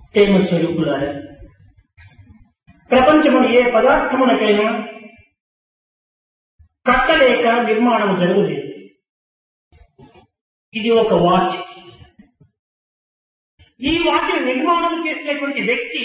ప్రేమ స్వరూపులారా ప్రపంచము ఏ పదార్థమునకైనా కట్టలేక నిర్మాణం జరగలేదు ఇది ఒక వాచ్ ఈ వాచ్ నిర్మాణం చేసినటువంటి వ్యక్తి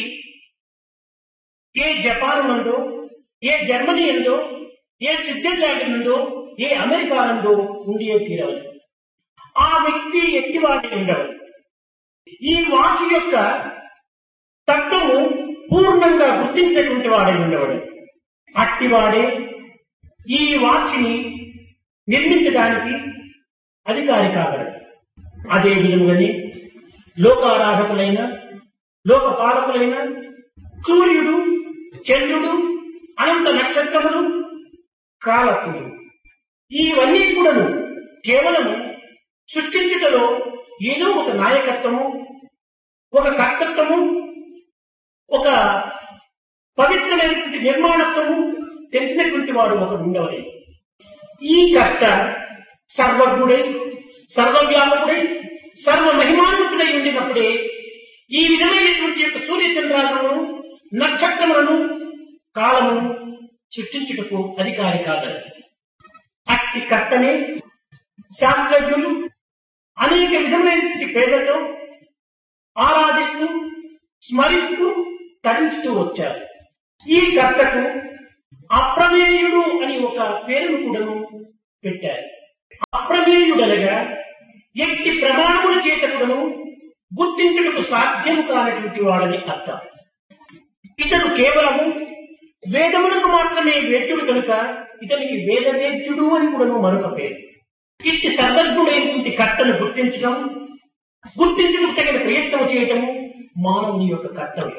ఏ జపాన్ నందో ఏ జర్మనీ ఎందో ఏ స్విట్జర్లాండ్ నుండో ఏ అమెరికా నుండో ఉండి తీరవాలి ఆ వ్యక్తి ఎట్టివాటి ఉండవు ఈ వాచ్ యొక్క తత్వము పూర్ణంగా గుర్తించినటువంటి వాడై ఉండవడు అట్టివాడే ఈ వాచ్ని నిర్మించడానికి అధికారి కాగలడు అదే విధముగానే లోకారాధకులైన లోకపాలకులైన సూర్యుడు చంద్రుడు అనంత నక్షత్రములు కాలకులు ఇవన్నీ కూడాను కేవలము సృష్టించుటలో ఏదో ఒక నాయకత్వము ఒక కర్తత్వము ఒక పవిత్రమైనటువంటి నిర్మాణత్వము తెలిసినటువంటి వాడు ఒకడు ఉండవలే ఈ కర్త సర్వజ్ఞుడై సర్వవ్యాపకుడై సర్వ మహిమాన్వితుడై ఉండినప్పుడే ఈ విధమైనటువంటి యొక్క సూర్యచంద్రాలను నక్షత్రములను కాలమును సృష్టించుటకు అధికారి కాగలరు అట్టి కర్తనే శాస్త్రజ్ఞులు అనేక విధమైనటువంటి పేదలతో ఆరాధిస్తూ స్మరిస్తూ తరించుతూ వచ్చారు ఈ కర్తకు అప్రమేయుడు అని ఒక పేరును కూడాను పెట్టారు అప్రమేయుడనగా ఎట్టి ప్రమాణముల చేత కూడాను గుర్తించుటకు సాధ్యము కానటువంటి వాడని అర్థం ఇతడు కేవలము వేదములకు మాత్రమే వేద్యుడు కనుక ఇతనికి వేదవేద్యుడు అని కూడాను మరొక పేరు ఇట్టి సర్వజ్ఞుడైనటువంటి కర్తను గుర్తించడం గుర్తించడం తగిన ప్రయత్నం చేయటము మానవుని యొక్క కర్తవ్యం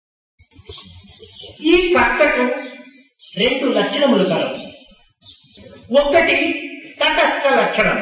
ఈ కర్తకు రెండు లక్షణములు కలవు ఒకటి తటస్థ లక్షణం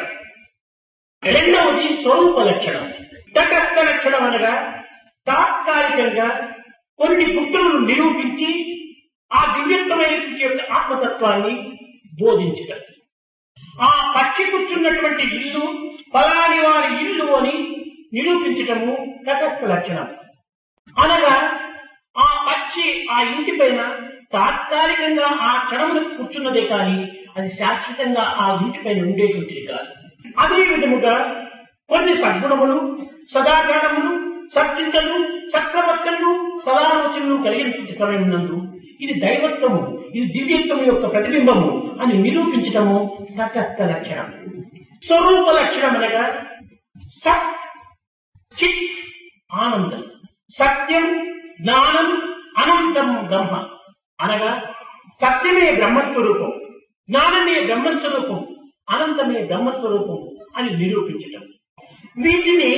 రెండవది స్వరూప లక్షణం తటస్థ లక్షణం అనగా తాత్కాలికంగా కొన్ని గుర్తులను నిరూపించి ఆ దివ్యత్వమైనటువంటి యొక్క ఆత్మతత్వాన్ని బోధించటం ఆ పక్షి కూర్చున్నటువంటి ఇల్లు ఫలాని వారి ఇల్లు అని నిరూపించటము తటస్థ లక్షణం అనగా ఆ పక్షి ఆ ఇంటి పైన తాత్కాలికంగా ఆ క్షణములకు కూర్చున్నదే కానీ అది శాశ్వతంగా ఆ ఇంటి పైన ఉండేటువంటిది కాదు అదే విధముగా కొన్ని సద్గుణములు సదాచారములు సచ్చింతలు చక్రవర్తలు సదాలోచనలు కలిగినటువంటి సమయం నందు ఇది దైవత్వము ఇది దివ్యత్వం యొక్క ప్రతిబింబము అని నిరూపించటము తటస్థ లక్షణం స్వరూప లక్షణం అనగా సత్ చిత్ ఆనందం సత్యం జ్ఞానం అనంతం బ్రహ్మ అనగా సత్యమే బ్రహ్మస్వరూపం జ్ఞానమే బ్రహ్మస్వరూపం అనంతమే బ్రహ్మస్వరూపం అని నిరూపించటం వీటిని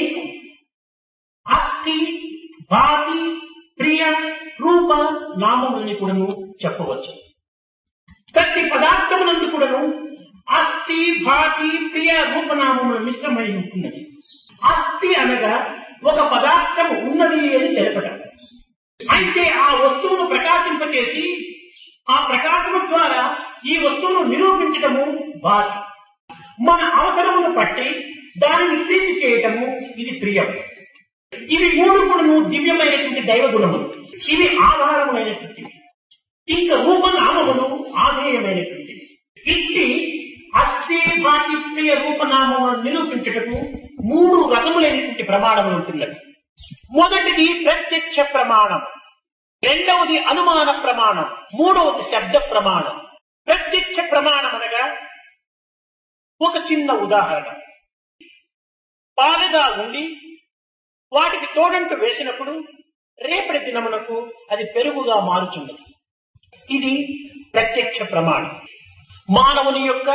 అస్థి భాతి ప్రియ రూప నామములని కూడాను చెప్పవచ్చు ప్రతి పదార్థమునందు కూడాను అస్థి భాతి ప్రియ రూపనామముల మిశ్రమై ఉంటున్నది అస్థి అనగా ఒక పదార్థము ఉన్నది అని తెలపటం అయితే ఆ వస్తువును ప్రకాశింపచేసి ఆ ప్రకాశము ద్వారా ఈ వస్తువును నిరూపించటము భాతి మన అవసరమును బట్టి దానిని ప్రీతి చేయటము ఇది ప్రియం ఇవి మూడు కూడాను దివ్యమైనటువంటి దైవ గుణములు ఇవి ఆధారమైనటువంటివి ఇంకా రూపనామములు ఆధేయమైనటువంటివి ఇట్టి అస్థి భాతి ప్రియ రూపనామములను నిరూపించుటకు మూడు రకములైనటువంటి ప్రమాణములు ఉంటున్నది మొదటిది ప్రత్యక్ష ప్రమాణం రెండవది అనుమాన ప్రమాణం మూడవది శబ్ద ప్రమాణం ప్రత్యక్ష ప్రమాణం అనగా ఒక చిన్న ఉదాహరణ పాలగా ఉండి వాటికి తోడంటు వేసినప్పుడు రేపటి దినమునకు అది పెరుగుగా మారుచున్నది ఇది ప్రత్యక్ష ప్రమాణం మానవుని యొక్క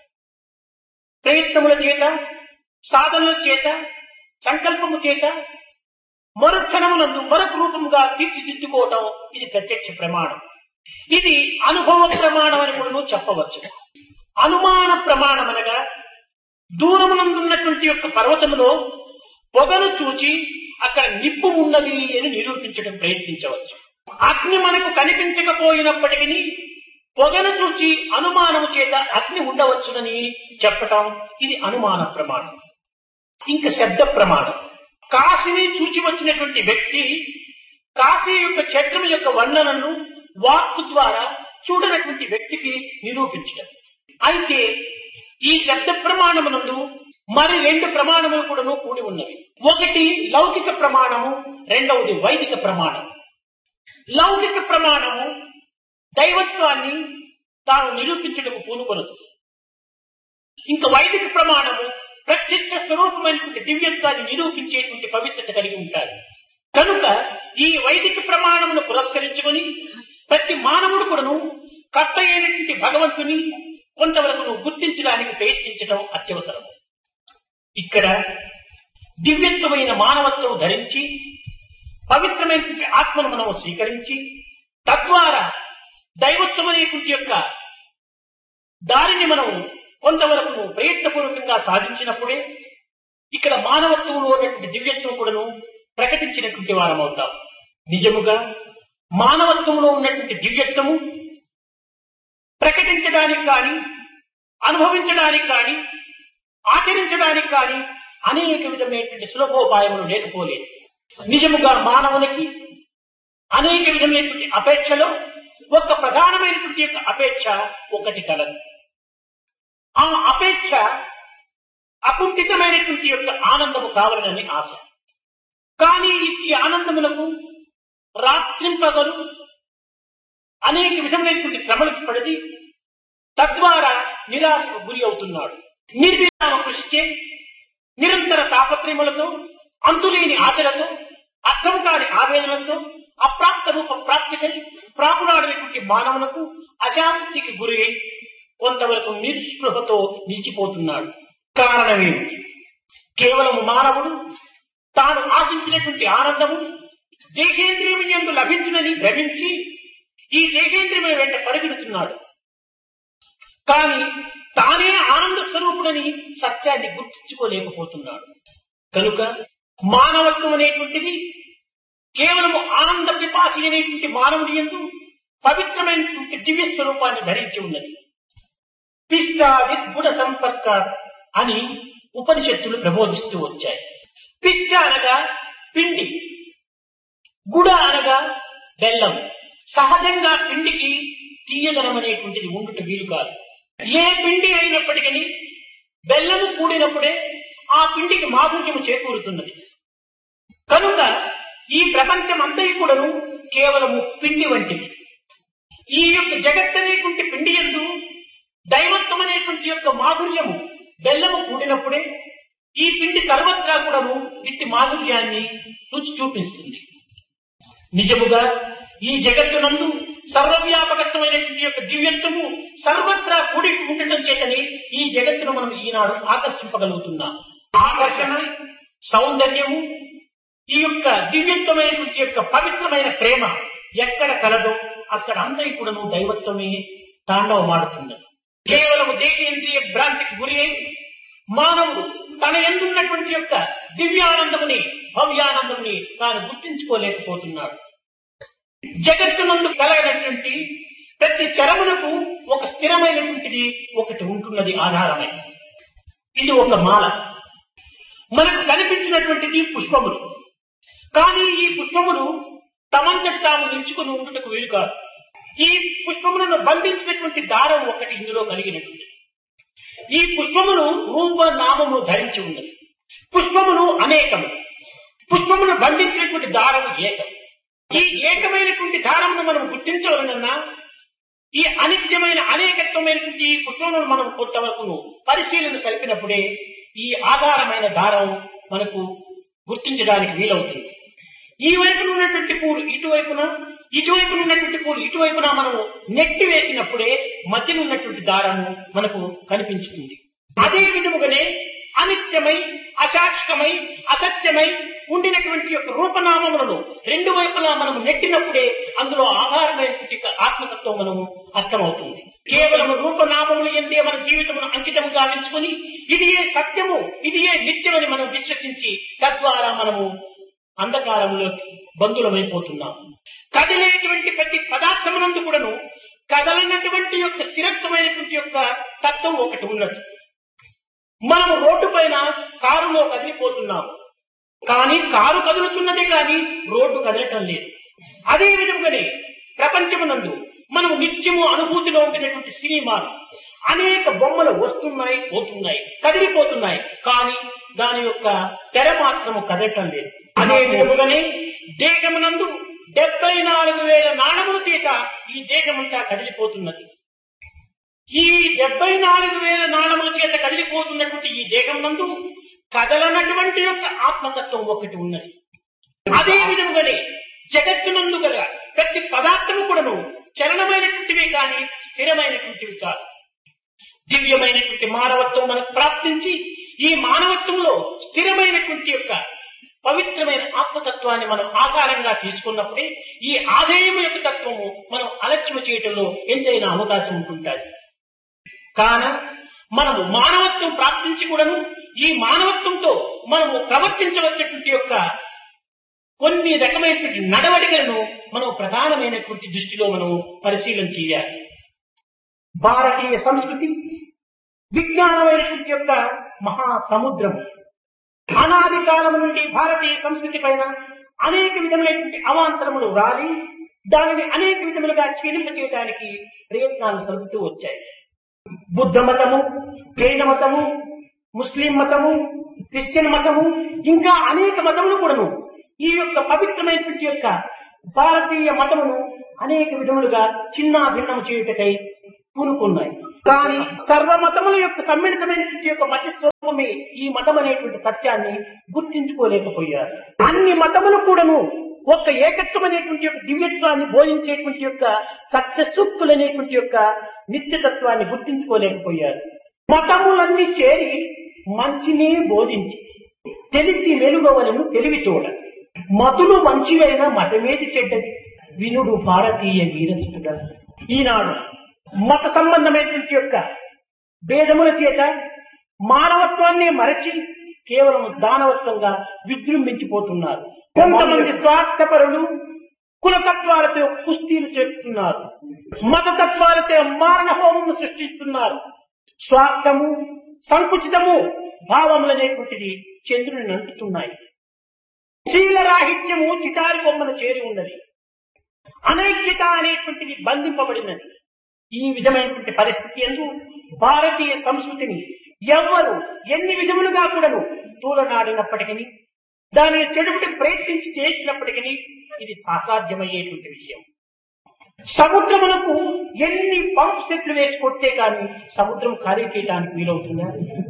ప్రయత్నముల చేత సాధనల చేత సంకల్పము చేత మరుక్షణమునందు మరొక రూపముగా తీర్చిదిద్దుకోవటం ఇది ప్రత్యక్ష ప్రమాణం ఇది అనుభవ ప్రమాణం అని కూడా చెప్పవచ్చు అనుమాన ప్రమాణం అనగా దూరమునందున్నటువంటి యొక్క పర్వతములో పొగను చూచి అక్కడ నిప్పు ఉన్నది అని నిరూపించడం ప్రయత్నించవచ్చు అగ్ని మనకు కనిపించకపోయినప్పటికీ పొగను చూచి అనుమానము చేత అగ్ని ఉండవచ్చునని చెప్పటం ఇది అనుమాన ప్రమాణం ఇంకా శబ్ద ప్రమాణం కాశీని చూచి వచ్చినటువంటి వ్యక్తి కాశీ యొక్క క్షేత్రం యొక్క వర్ణనను వాక్కు ద్వారా చూడనటువంటి వ్యక్తికి నిరూపించడం అయితే ఈ శబ్ద ప్రమాణమునందు మరి రెండు ప్రమాణములు కూడాను కూడి ఉన్నవి ఒకటి లౌకిక ప్రమాణము రెండవది వైదిక ప్రమాణం లౌకిక ప్రమాణము దైవత్వాన్ని తాను నిరూపించడం పూనుకొనదు ఇంకా వైదిక ప్రమాణము ప్రత్యక్ష స్వరూపమైనటువంటి దివ్యత్వాన్ని నిరూపించేటువంటి పవిత్రత కలిగి ఉంటారు కనుక ఈ వైదిక ప్రమాణమును పురస్కరించుకొని ప్రతి మానవుడు కూడాను కర్త అయినటువంటి భగవంతుని కొంతవరకు నువ్వు గుర్తించడానికి ప్రయత్నించడం అత్యవసరం ఇక్కడ దివ్యత్వమైన మానవత్వం ధరించి పవిత్రమైనటువంటి ఆత్మను మనం స్వీకరించి తద్వారా దైవత్వమైనటువంటి యొక్క దారిని మనం కొంతవరకు ప్రయత్నపూర్వకంగా సాధించినప్పుడే ఇక్కడ మానవత్వంలో ఉన్నటువంటి దివ్యత్వం కూడాను ప్రకటించినటువంటి వారం అవుతాం నిజముగా మానవత్వంలో ఉన్నటువంటి దివ్యత్వము ప్రకటించడానికి కానీ అనుభవించడానికి కానీ ఆచరించడానికి కానీ అనేక విధమైనటువంటి సులభోపాయములు లేకపోలేదు నిజముగా మానవునికి అనేక విధమైనటువంటి అపేక్షలో ఒక ప్రధానమైనటువంటి యొక్క అపేక్ష ఒకటి కలదు ఆ అపేక్ష అకుంఠితమైనటువంటి యొక్క ఆనందము కావాలని ఆశ కానీ ఈ ఆనందములకు రాత్రింపగలు అనేక విధమైనటువంటి శ్రమలకు పడిది తద్వారా నిరాశకు గురి అవుతున్నాడు నిర్విరామ కృషిచే నిరంతర తాపత్రయములతో అంతులేని ఆశలతో అర్థం కాని ఆవేదనలతో అప్రాప్త రూప ప్రాప్తికై ప్రాపులాడినటువంటి మానవులకు అశాంతికి గురి అయి కొంతవరకు నిస్పృహతో నిలిచిపోతున్నాడు కారణమేమిటి కేవలం మానవుడు తాను ఆశించినటువంటి ఆనందము దేహేంద్రియం ఎందు లభించునని భ్రమించి ఈ దేహేంద్రియముల వెంట పరిగెడుతున్నాడు కానీ తానే ఆనంద స్వరూపుడని సత్యాన్ని గుర్తించుకోలేకపోతున్నాడు కనుక మానవత్వం అనేటువంటిది కేవలము ఆనంద పిపాసి అనేటువంటి మానవుడి ఎందు పవిత్రమైనటువంటి దివ్య స్వరూపాన్ని ధరించి ఉన్నది పిష్టాది గుణ సంపర్క అని ఉపనిషత్తులు ప్రబోధిస్తూ వచ్చాయి పిష్ట అనగా పిండి గుడ అనగా బెల్లం సహజంగా పిండికి తీయదనం అనేటువంటిది ఉండుట వీలు కాదు ఏ పిండి అయినప్పటికీ బెల్లము కూడినప్పుడే ఆ పిండికి మాధుర్యము చేకూరుతున్నది కనుక ఈ ప్రపంచం అంతటి కూడాను కేవలము పిండి వంటిది ఈ యొక్క జగత్ అనేటువంటి పిండి ఎందు దైవత్వం అనేటువంటి యొక్క మాధుర్యము బెల్లము కూడినప్పుడే ఈ పిండి సర్వత్రా కూడాను ఇట్టి మాధుర్యాన్ని రుచి చూపిస్తుంది నిజముగా ఈ జగత్తునందు సర్వవ్యాపకత్వమైనటువంటి యొక్క దివ్యత్వము సర్వత్రా కూడి ఉండటం చేతని ఈ జగత్తును మనం ఈనాడు ఆకర్షింపగలుగుతున్నాం ఆకర్షణ సౌందర్యము ఈ యొక్క దివ్యత్వమైనటువంటి యొక్క పవిత్రమైన ప్రేమ ఎక్కడ కలదో అక్కడ అందరి కూడాను దైవత్వమే తాండవమాడుతున్నది కేవలము దేశేంద్రియ భ్రాంతికి గురి అయి మానవుడు తన ఎందున్నటువంటి యొక్క దివ్యానందముని భవ్యానందముని తాను గుర్తించుకోలేకపోతున్నాడు జగత్తునందు కలగనటువంటి ప్రతి చరమునకు ఒక స్థిరమైనటువంటిది ఒకటి ఉంటున్నది ఆధారమై ఇది ఒక మాల మనకు కనిపించినటువంటిది పుష్పములు కానీ ఈ పుష్పములు తమంతటి తాము నిలుచుకుని ఉండుటకు వీలు కాదు ఈ పుష్పములను బంధించినటువంటి దారం ఒకటి ఇందులో కలిగినటువంటి ఈ పుష్పములు రూప నామములు ధరించి ఉన్నది పుష్పములు అనేకము పుష్పమును బంధించినటువంటి దారము ఏకం ఈ ఏకమైనటువంటి దారమును మనం గుర్తించవలనన్నా ఈ అనిత్యమైన అనేకత్వమైనటువంటి ఈ పుష్పములను మనం కొంతవరకు పరిశీలన సరిపినప్పుడే ఈ ఆధారమైన దారం మనకు గుర్తించడానికి వీలవుతుంది ఈ వైపున ఉన్నటువంటి పూలు ఇటువైపున ఇటువైపున ఉన్నటువంటి పూలు ఇటువైపున మనము నెట్టి వేసినప్పుడే మధ్యన ఉన్నటువంటి దారము మనకు కనిపించుతుంది అదే విధముగానే అనిత్యమై అశాశ్వతమై అసత్యమై ఉండినటువంటి యొక్క రూపనామములను రెండు వైపులా మనము నెట్టినప్పుడే అందులో ఆధారమైనటువంటి యొక్క ఆత్మతత్వం మనము అర్థమవుతుంది కేవలం రూపనామములు ఎందే మన జీవితమును అంకితం గావించుకొని ఇది ఏ సత్యము ఇది ఏ నిత్యమని మనం విశ్వసించి తద్వారా మనము అంధకారంలోకి బంధులమైపోతున్నాం కదిలేటువంటి ప్రతి పదార్థమునందు కూడాను కదలనటువంటి యొక్క స్థిరత్వమైనటువంటి యొక్క తత్వం ఒకటి ఉన్నది మనం రోడ్డు పైన కారులో కదిలిపోతున్నాము కానీ కారు కదులుతున్నదే కానీ రోడ్డు కదలటం లేదు అదే విధంగానే ప్రపంచమునందు మనం నిత్యము అనుభూతిలో ఉంటున్నటువంటి సినిమాలు అనేక బొమ్మలు వస్తున్నాయి పోతున్నాయి కదిలిపోతున్నాయి కానీ దాని యొక్క తెర మాత్రము కదలటం లేదు అదే విధముగానే దేశమునందు డెబ్బై నాలుగు వేల నాణముల తీత ఈ దేశమంతా కదిలిపోతున్నది ఈ డెబ్బై నాలుగు వేల నాణముల చేత కదిలిపోతున్నటువంటి ఈ దేహం నందు కదలనటువంటి యొక్క ఆత్మతత్వం ఒకటి ఉన్నది అదే విధముగానే జగత్తునందు గల ప్రతి పదార్థము కూడాను చలనమైనటువంటివి కానీ స్థిరమైనటువంటివి కాదు దివ్యమైనటువంటి మానవత్వం మనకు ప్రాప్తించి ఈ మానవత్వంలో స్థిరమైనటువంటి యొక్క పవిత్రమైన ఆత్మతత్వాన్ని మనం ఆకారంగా తీసుకున్నప్పుడే ఈ ఆదాయం యొక్క తత్వము మనం అలక్ష్యం చేయటంలో ఎంతైనా అవకాశం ఉంటుంటుంది కాన మనము మానవత్వం ప్రాప్తించి కూడాను ఈ మానవత్వంతో మనము ప్రవర్తించవలసినటువంటి యొక్క కొన్ని రకమైనటువంటి నడవడికలను మనం ప్రధానమైనటువంటి దృష్టిలో మనం పరిశీలన చేయాలి భారతీయ సంస్కృతి విజ్ఞానమైనటువంటి యొక్క మహాసముద్రం అనాది కాలం నుండి భారతీయ సంస్కృతి పైన అనేక విధములైనటువంటి అవాంతరములు రాలి దానిని అనేక విధములుగా క్షీణింపచేయడానికి ప్రయత్నాలు సలుపుతూ వచ్చాయి బుద్ధ మతము జైన మతము ముస్లిం మతము క్రిస్టియన్ మతము ఇంకా అనేక మతములు కూడాను ఈ యొక్క పవిత్రమైనటువంటి యొక్క భారతీయ మతమును అనేక విధములుగా చిన్న భిన్నము చేయుటకై పూనుకున్నాయి కానీ సర్వమతముల యొక్క సమ్మిళితమైనటువంటి యొక్క మత స్వరూపమే ఈ మతం అనేటువంటి సత్యాన్ని గుర్తించుకోలేకపోయారు అన్ని మతములు కూడాను ఒక ఏకత్వం అనేటువంటి యొక్క దివ్యత్వాన్ని బోధించేటువంటి యొక్క సత్య సూక్తులు అనేటువంటి యొక్క నిత్యతత్వాన్ని గుర్తించుకోలేకపోయారు మతములన్నీ చేరి మంచినే బోధించి తెలిసి వెలుగవలను తెలివి చూడ మతులు మంచివైన మతమేది చెడ్డది వినుడు భారతీయ వీరసుడ ఈనాడు మత సంబంధమైనటువంటి యొక్క భేదముల చేత మానవత్వాన్ని మరచి కేవలం దానవత్వంగా విజృంభించిపోతున్నారు కొంతమంది స్వార్థపరులు కులతత్వాలతో కుస్తీలు చేస్తున్నారు మతతత్వాలతో మారణ హోమము సృష్టిస్తున్నారు స్వార్థము సంకుచితము భావములనేటువంటిది చంద్రుని అంటుతున్నాయి శీలరాహిత్యము చిటారి బొమ్మను చేరి ఉన్నది అనైక్యత అనేటువంటిది బంధింపబడినది ఈ విధమైనటువంటి పరిస్థితి ఎందు భారతీయ సంస్కృతిని ఎవ్వరు ఎన్ని విధములుగా కూడాను తూలనాడినప్పటికీ దానిని చెడుపుటకు ప్రయత్నించి చేసినప్పటికీ ఇది సాసాధ్యమయ్యేటువంటి విషయం సముద్రమునకు ఎన్ని పంప్ సెట్లు వేసి కొట్టే కానీ సముద్రం ఖాళీ చేయడానికి వీలవుతుందా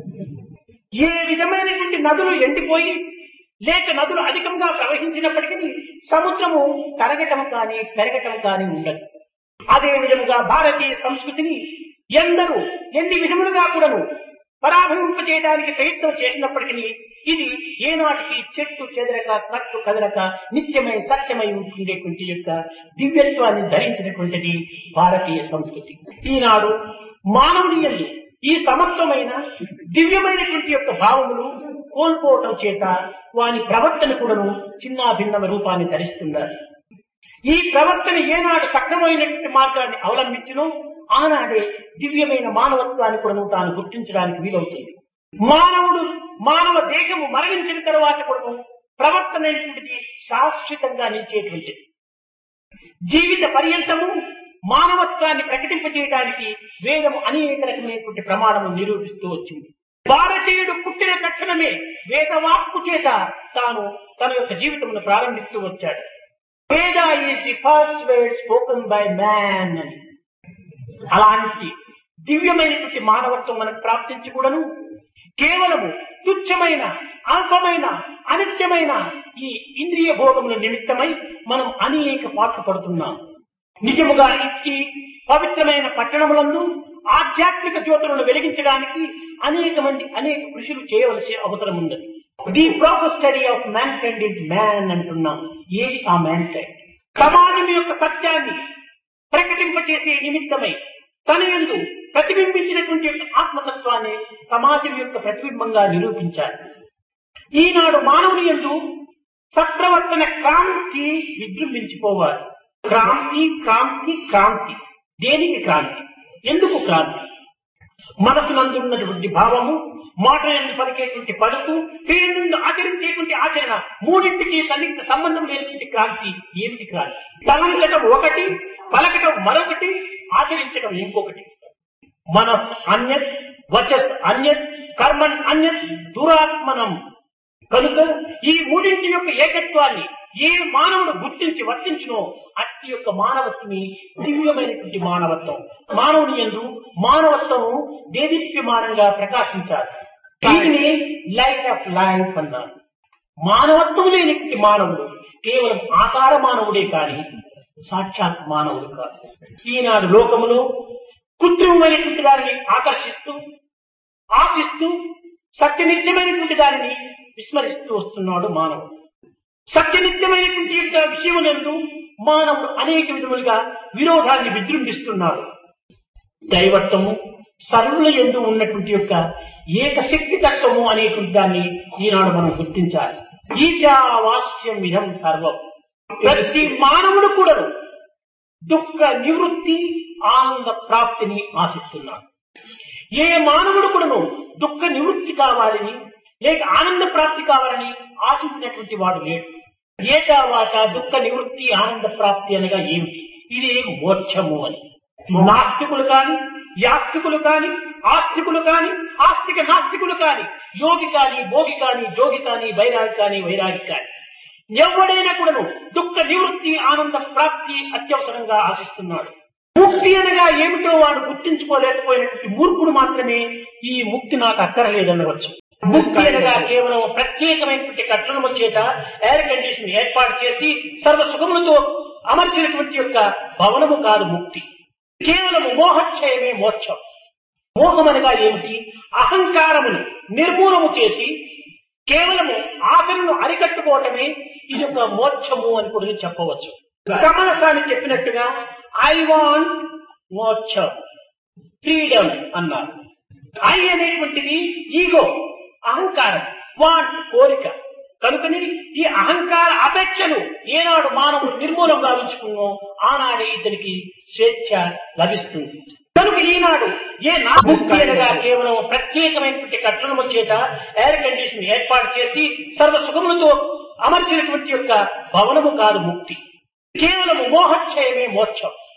ఏ విధమైనటువంటి నదులు ఎండిపోయి లేక నదులు అధికంగా ప్రవహించినప్పటికీ సముద్రము తరగటం కానీ పెరగటం కానీ ఉండదు అదే విధముగా భారతీయ సంస్కృతిని ఎందరూ ఎన్ని విధములుగా కూడాను పరాభవింప చేయడానికి ప్రయత్నం చేసినప్పటికీ ఇది ఏనాటికి చెట్టు చెదరక కట్టు కదలక నిత్యమై సత్యమై ఉంటుండేటువంటి యొక్క దివ్యత్వాన్ని ధరించినటువంటిది భారతీయ సంస్కృతి ఈనాడు మానవుని యందు ఈ సమత్వమైన దివ్యమైనటువంటి యొక్క భావములు కోల్పోవటం చేత వాని ప్రవర్తన కూడాను చిన్న భిన్నమ రూపాన్ని ధరిస్తున్నారు ఈ ప్రవర్తన ఏనాడు సక్రమైనటువంటి మార్గాన్ని అవలంబించినో ఆనాడే దివ్యమైన మానవత్వాన్ని కూడా తాను గుర్తించడానికి వీలవుతుంది మానవుడు మానవ దేహము మరణించిన తర్వాత కూడా ప్రవర్తన అనేటువంటిది శాశ్వతంగా నిలిచేటువంటిది జీవిత పర్యంతము మానవత్వాన్ని ప్రకటింపజేయడానికి వేదము అనేక రకమైనటువంటి ప్రమాణము నిరూపిస్తూ వచ్చింది భారతీయుడు పుట్టిన తక్షణమే వేదవాక్కు చేత తాను తన యొక్క జీవితమును ప్రారంభిస్తూ వచ్చాడు Veda is the first word spoken by man అని అలాంటి దివ్యమైనటువంటి మానవత్వం మనకు ప్రాప్తించి కూడాను కేవలము తుచ్చమైన అల్పమైన అనిత్యమైన ఈ ఇంద్రియ భోగముల నిమిత్తమై మనం అనేక పాటలు పడుతున్నాం నిజముగా ఇచ్చి పవిత్రమైన పట్టణములందు ఆధ్యాత్మిక జ్యోతులను వెలిగించడానికి అనేక మంది అనేక కృషులు చేయవలసి అవసరం ఉన్నది the proper study of mankind is man అంటున్నాం ఏది ఆ మ్యాన్ కైండ్ సమాజం యొక్క సత్యాన్ని ప్రకటింపచేసే నిమిత్తమై తన ఎందు ప్రతిబింబించినటువంటి యొక్క ఆత్మతత్వాన్ని సమాజం యొక్క ప్రతిబింబంగా నిరూపించాలి ఈనాడు మానవుని ఎందు సత్ప్రవర్తన క్రాంతి విజృంభించిపోవాలి క్రాంతి క్రాంతి క్రాంతి దేనికి క్రాంతి ఎందుకు క్రాంతి మనసునందున్నటువంటి భావము మాట ఎందు పలికేటువంటి పలుకు క్రియనందు ఆచరించేటువంటి ఆచరణ మూడింటికి సన్నిహిత సంబంధం లేనటువంటి క్రాంతి ఏమిటి క్రాంతి తలంచటం ఒకటి పలకటం మరొకటి ఆచరించడం ఇంకొకటి మనస్ అన్యత్ వచస్ అన్యత్ కర్మన్ అన్యత్ దురాత్మనం కనుక ఈ మూడింటి యొక్క ఏకత్వాన్ని ఏ మానవుడు గుర్తించి వర్తించునో అట్టి యొక్క మానవత్వని దివ్యమైనటువంటి మానవత్వం మానవుని ఎందు మానవత్వము దేదీప్యమానంగా ప్రకాశించాలి దీనిని లైట్ ఆఫ్ లైఫ్ అన్నారు మానవత్వం లేనటువంటి మానవుడు కేవలం ఆకార మానవుడే కాని సాక్షాత్ మానవుడు కాదు ఈనాడు లోకములో కృత్రిమమైనటువంటి దానిని ఆకర్షిస్తూ ఆశిస్తూ సత్యనిత్యమైనటువంటి దానిని విస్మరిస్తూ వస్తున్నాడు మానవుడు సత్యనిత్యమైనటువంటి యొక్క విషయములందు మానవుడు అనేక విధములుగా విరోధాన్ని విజృంభిస్తున్నాడు దైవత్వము సర్వుల ఎందు ఉన్నటువంటి యొక్క ఏకశక్తి తత్వము అనేటువంటి దాన్ని ఈనాడు మనం గుర్తించాలి ఈశావాస్యం ఇదం సర్వం ప్రతి మానవుడు కూడాను దుఃఖ నివృత్తి ఆనంద ప్రాప్తిని ఆశిస్తున్నాడు ఏ మానవుడు కూడాను దుఃఖ నివృత్తి కావాలని లేక ఆనంద ప్రాప్తి కావాలని ఆశించినటువంటి వాడు లేడు ఏటావాత దుఃఖ నివృత్తి ఆనంద ప్రాప్తి అనగా ఏమిటి ఇది మోక్షము అని నాస్తికులు కాని యాస్తికులు కాని ఆస్తికులు కాని ఆస్తిక నాస్తికులు కాని యోగి కాని భోగి కాని జోగి కాని వైరాగి కాని వైరాగి కాని ఎవడైనా కూడాను దుఃఖ నివృత్తి ఆనంద ప్రాప్తి అత్యవసరంగా ఆశిస్తున్నాడు ముక్తి అనగా ఏమిటో వాడు గుర్తించుకోలేకపోయినటువంటి మూర్ఖుడు మాత్రమే ఈ ముక్తి నాకు అక్కరలేదనవచ్చు ముక్తి అనగా కేవలం ప్రత్యేకమైనటువంటి కట్టడము చేత ఎయిర్ కండిషన్ ఏర్పాటు చేసి సర్వ సుఖములతో అమర్చినటువంటి యొక్క భవనము కాదు ముక్తి కేవలము మోహక్షయమే మోక్షం మోహం అనగా ఏమిటి అహంకారమును నిర్మూలము చేసి కేవలము ఆశలను అరికట్టుకోవటమే ఇది ఒక మోక్షము అని కూడా చెప్పవచ్చు కమలసాని చెప్పినట్టుగా ఐ వాంట్ మోక్షం ఫ్రీడమ్ అన్నారు ఐ అనేటువంటిది ఈగో అహంకారం వాంట్ కోరిక కనుకని ఈ అహంకార అపేక్షను ఏనాడు మానవుడు నిర్మూలం గావించుకున్నో ఆనాడే ఇతనికి స్వేచ్ఛ లభిస్తుంది కనుక ఈనాడు ఏ నాగా కేవలం ప్రత్యేకమైనటువంటి కట్టడము చేత ఎయిర్ కండిషన్ ఏర్పాటు చేసి సర్వ సుఖములతో అమర్చినటువంటి యొక్క భవనము కాదు ముక్తి కేవలము మోహక్షయమే మోక్షం